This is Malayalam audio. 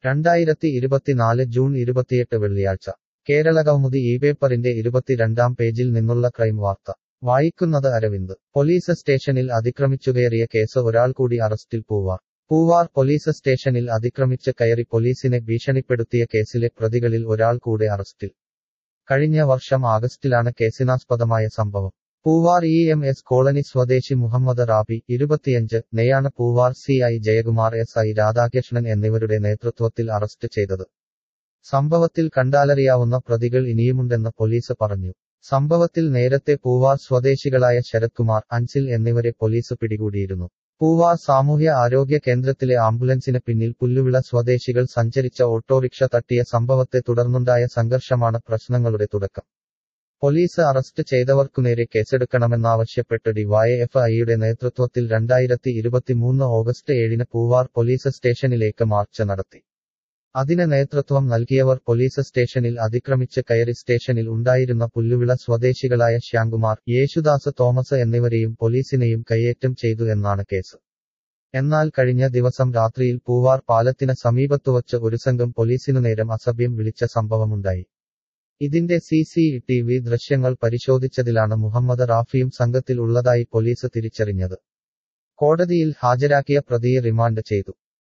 രണ്ടായിരത്തി ഇരുപത്തിനാല് ജൂൺ ഇരുപത്തിയെട്ട് വെള്ളിയാഴ്ച കേരള കൗമുദി ഈ പേപ്പറിന്റെ ഇരുപത്തിരണ്ടാം പേജിൽ നിന്നുള്ള ക്രൈം വാർത്ത വായിക്കുന്നത് അരവിന്ദ് പോലീസ് സ്റ്റേഷനിൽ അതിക്രമിച്ചുകയറിയ കേസ് ഒരാൾ കൂടി അറസ്റ്റിൽ പൂവാർ പൂവാർ പോലീസ് സ്റ്റേഷനിൽ അതിക്രമിച്ച് കയറി പോലീസിനെ ഭീഷണിപ്പെടുത്തിയ കേസിലെ പ്രതികളിൽ ഒരാൾ കൂടെ അറസ്റ്റിൽ കഴിഞ്ഞ വർഷം ആഗസ്റ്റിലാണ് കേസിനാസ്പദമായ സംഭവം Poovar E M S colony സ്വദേശി മുഹമ്മദ് റാബി ഇരുപത്തിയഞ്ച് നെയാണ് Poovar C I Jayakumar S I Radhakrishnan എന്നിവരുടെ നേതൃത്വത്തിൽ അറസ്റ്റ് ചെയ്തത് സംഭവത്തിൽ കണ്ടാലറിയാവുന്ന പ്രതികൾ ഇനിയുമുണ്ടെന്ന് പോലീസ് പറഞ്ഞു സംഭവത്തിൽ നേരത്തെ പൂവാർ സ്വദേശികളായ ശരത്കുമാർ അൻസിൽ എന്നിവരെ പോലീസ് പിടികൂടിയിരുന്നു പൂവാർ സാമൂഹ്യ ആരോഗ്യ കേന്ദ്രത്തിലെ ആംബുലൻസിന് പിന്നിൽ പുല്ലുവിള സ്വദേശികൾ സഞ്ചരിച്ച ഓട്ടോറിക്ഷ തട്ടിയ സംഭവത്തെ തുടർന്നുണ്ടായ സംഘർഷമാണ് പ്രശ്നങ്ങളുടെ തുടക്കം പോലീസ് അറസ്റ്റ് ചെയ്തവർക്കുനേരെ കേസെടുക്കണമെന്നാവശ്യപ്പെട്ട് ഡിവൈഎഫ് ഐയുടെ നേതൃത്വത്തിൽ രണ്ടായിരത്തി ഇരുപത്തിമൂന്ന് ഓഗസ്റ്റ് ഏഴിന് പൂവാർ പോലീസ് സ്റ്റേഷനിലേക്ക് മാർച്ച് നടത്തി അതിന് നേതൃത്വം നൽകിയവർ പോലീസ് സ്റ്റേഷനിൽ അതിക്രമിച്ച് കയറി സ്റ്റേഷനിൽ ഉണ്ടായിരുന്ന പുല്ലുവിള സ്വദേശികളായ ശ്യാംകുമാർ യേശുദാസ് തോമസ് എന്നിവരെയും പോലീസിനെയും കയ്യേറ്റം ചെയ്തു എന്നാണ് കേസ് എന്നാൽ കഴിഞ്ഞ ദിവസം രാത്രിയിൽ പൂവാർ പാലത്തിന് സമീപത്തുവച്ച് ഒരു സംഘം പോലീസിനു നേരം അസഭ്യം വിളിച്ച സംഭവമുണ്ടായി ഇതിന്റെ സി സി ടി വി ദൃശ്യങ്ങൾ പരിശോധിച്ചതിലാണ് മുഹമ്മദ് റാഫിയും സംഘത്തിൽ ഉള്ളതായി പോലീസ് തിരിച്ചറിഞ്ഞത് കോടതിയിൽ ഹാജരാക്കിയ പ്രതിയെ റിമാൻഡ് ചെയ്തു